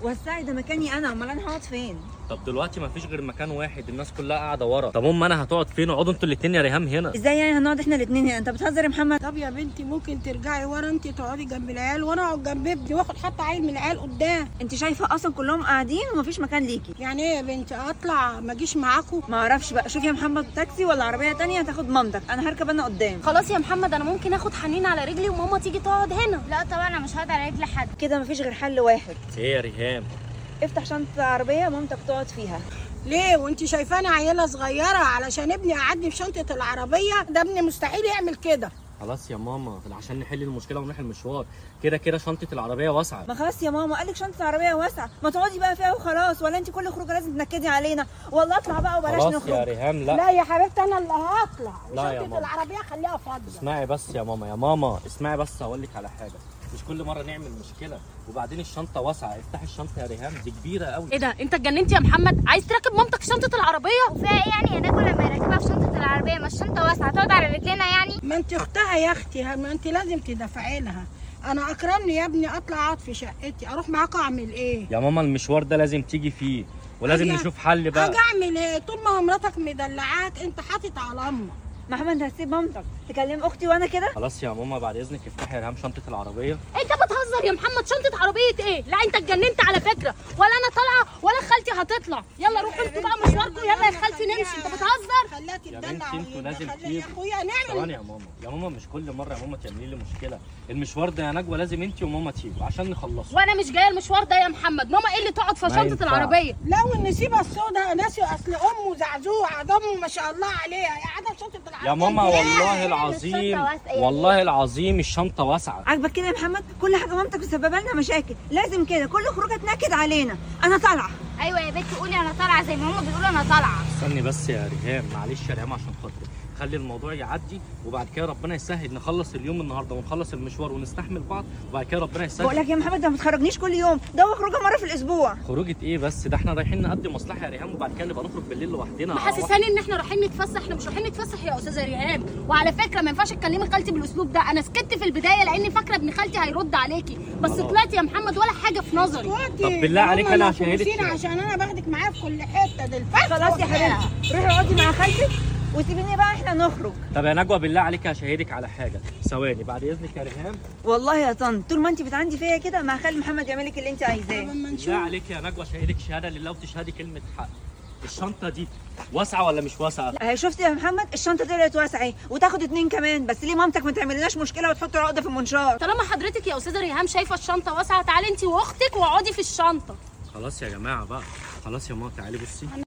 وسعي ده مكاني انا امال انا هقعد فين طب دلوقتي ما فيش غير مكان واحد الناس كلها قاعده ورا طب ام انا هتقعد فين اقعدوا انتوا الاتنين يا ريهام هنا ازاي يعني هنقعد احنا الاثنين هنا انت بتهزر يا محمد طب يا بنتي ممكن ترجعي ورا انت تقعدي جنب العيال وانا اقعد جنب ابني واخد حتى عيل من العيال قدام انت شايفه اصلا كلهم قاعدين ومفيش مكان ليكي يعني ايه يا بنتي اطلع ما اجيش معاكم ما اعرفش بقى شوف يا محمد تاكسي ولا عربيه تانية هتاخد مامتك انا هركب انا قدام خلاص يا محمد انا ممكن اخد حنين على رجلي وماما تيجي تقعد هنا لا طبعا انا مش هقعد على رجل حد كده مفيش غير حل واحد ايه يا ريهام افتح شنطه العربيه مامتك تقعد فيها ليه وانت شايفاني عيله صغيره علشان ابني قعدني في شنطه العربيه ده ابني مستحيل يعمل كده خلاص يا ماما عشان نحل المشكله ونروح المشوار كده كده شنطه العربيه واسعه ما خلاص يا ماما قالك شنطه العربيه واسعه ما تقعدي بقى فيها وخلاص ولا انت كل خروجه لازم تنكدي علينا والله اطلع بقى وبلاش خلاص يا نخرج ريهام لا, لا يا حبيبتي انا اللي هطلع لا يا شنطه ماما. العربيه خليها فاضيه اسمعي بس يا ماما يا ماما اسمعي بس هقول لك على حاجه مش كل مره نعمل مشكله وبعدين الشنطه واسعه افتحي الشنطه يا ريهام دي كبيره قوي ايه ده انت اتجننت يا محمد عايز تركب مامتك شنطه العربيه وفيها ايه يعني يا نجوى لما يركبها في شنطه العربيه ما الشنطه واسعه تقعد على رجلنا يعني ما انت اختها يا اختي ما انت لازم تدفعي لها انا اكرمني يا ابني اطلع اقعد في شقتي اروح معاكم اعمل ايه يا ماما المشوار ده لازم تيجي فيه ولازم أجي- نشوف حل بقى اجي اعمل ايه طول ما هو مراتك مدلعاك انت حاطط على امك محمد انت هتسيب مامتك تكلم اختي وانا كده خلاص يا ماما بعد اذنك افتحي يا ريهام شنطه العربيه انت بتهزر يا محمد شنطه عربيه ايه لا انت اتجننت على فكره ولا انا طالعه ولا خالتي هتطلع يلا روحوا انتوا بقى مشواركم يلا يا خالتي نمشي انت بتهزر خليها يا تدلع بنتي انتوا لازم خلي- يا تيجوا اخويا نعمل ثواني يا ماما يا ماما مش كل مره يا ماما تعملي لي مشكله المشوار ده يا نجوى لازم انت وماما تيجوا عشان نخلصه وانا مش جايه المشوار ده يا محمد ماما ايه اللي تقعد في ما شنطه ينفعش. العربيه لا والنسيبه السوداء ناسي اصل امه زعزوعه دمه ما شاء الله عليها قاعده في شنطه العربيه يا ماما دي. والله العظيم واسعة يعني. والله العظيم الشنطه واسعه عاجبك كده يا محمد كل حاجه مامتك مسببه لنا مشاكل لازم كده كل خروجه تنكد علينا انا طالعه ايوه يا بنتي قولي انا طالعه زي ما هم بيقولوا انا طالعه استني بس يا ريهام معلش يا ريهام عشان خاطري خلي الموضوع يعدي وبعد كده ربنا يسهل نخلص اليوم النهارده ونخلص المشوار ونستحمل بعض وبعد كده ربنا بقول يسهل لك يا محمد ده ما تخرجنيش كل يوم ده هو خروجه مره في الاسبوع خروجه ايه بس ده احنا رايحين نقدم مصلحه يا ريهام وبعد كده نبقى نخرج بالليل لوحدنا محسساني ان احنا رايحين نتفسح احنا مش رايحين نتفسح يا استاذه ريهام وعلى فكره ما ينفعش تكلمي خالتي بالاسلوب ده انا سكت في البدايه لاني فاكره ابن خالتي هيرد عليكي بس خلاص. طلعتي يا محمد ولا حاجه في نظري اخواتي، طب بالله هم عليك أنا مفروسين هشيلك فيها. عشان انا باخدك معايا في كل حته ده الفخ خلاص يا وبتاع. حبيبتي روحي اقعدي مع خالتك وسيبيني بقى احنا نخرج طب يا نجوى بالله عليك هشهدك على حاجه ثواني بعد اذنك يا ريهام والله يا طن طول ما انت بتعندي فيا كده ما خالي محمد يعمل لك اللي انت طب عايزاه اما نشوف بالله عليك يا نجوى شهدك شهاده لله وتشهدي كلمه حق الشنطه دي واسعه ولا مش واسعه اهي شفتي يا محمد الشنطه طلعت واسعه اهي وتاخد اتنين كمان بس ليه مامتك ما تعملناش مشكله وتحط العقده في المنشار طالما حضرتك يا استاذه ريهام شايفه الشنطه واسعه تعالي انت واختك واقعدي في الشنطه خلاص يا جماعه بقى خلاص يا ماما تعالي بصي